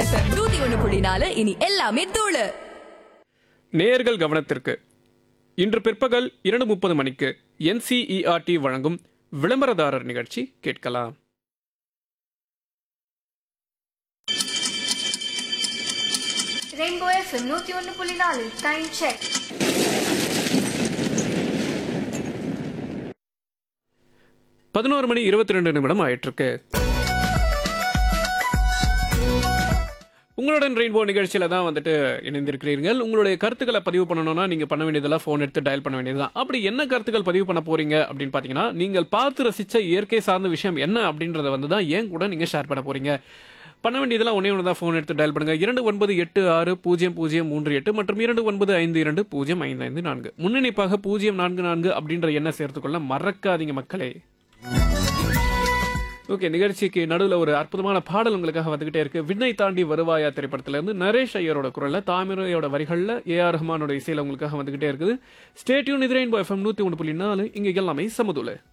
FM நூத்தி ஒண்ணு புள்ளி நாலு இனி எல்லாமே தூளு நேயர்கள் கவனத்திற்கு இன்று பிற்பகல் இரண்டு முப்பது மணிக்கு என்சிஇஆர்டி வழங்கும் விளம்பரதாரர் நிகழ்ச்சி கேட்கலாம் ரெயின்போ எஃப்எம் நூற்றி ஒன்று புள்ளி நாலு டைம் செக் பதினோரு மணி இருபத்தி ரெண்டு நிமிடம் ஆயிட்டிருக்கு உங்களுடன் ரெயின்போ நிகழ்ச்சியில தான் வந்துட்டு இணைந்திருக்கிறீர்கள் உங்களுடைய கருத்துக்களை பதிவு பண்ணணும்னா நீங்க பண்ண வேண்டியதெல்லாம் ஃபோன் எடுத்து டயல் பண்ண வேண்டியதுதான் அப்படி என்ன கருத்துக்கள் பதிவு பண்ண போறீங்க அப்படின்னு பாத்தீங்கன்னா நீங்கள் பார்த்து ரசிச்ச இயற்கை சார்ந்த விஷயம் என்ன அப்படின்றத வந்து தான் ஏன் கூட நீங்க ஷேர் பண்ண போறீங்க பண்ண வேண்டியதெல்லாம் ஒன்னே ஒன்று தான் ஃபோன் எடுத்து டயல் பண்ணுங்க இரண்டு ஒன்பது எட்டு ஆறு பூஜ்ஜியம் பூஜ்ஜியம் மூன்று எட்டு மற்றும் இரண்டு ஒன்பது ஐந்து இரண்டு பூஜ்ஜியம் ஐந்து ஐந்து நான்கு முன்னணிப்பாக பூஜ்ஜியம் நான்கு நான்கு அப்படின்ற எண்ணை சேர்த்துக்கொள்ள மறக்காதீங்க மக்களே ஓகே நிகழ்ச்சிக்கு நடுவில் ஒரு அற்புதமான பாடல் உங்களுக்காக வந்துகிட்டே இருக்கு விண்ணை தாண்டி வருவாயா திரைப்படத்திலிருந்து நரேஷ் ஐயரோட குரல்ல தாமிரையோட வரிகளில் ஏஆர் ரஹ்மானோட இசையில உங்களுக்காக வந்துகிட்டே இருக்குது ஸ்டேட்யூன் இது ரெயின்போ எஃப்எம் நூத்தி ஒன்று புள்ளி நாலு இங்க எல்லாமே சமதுல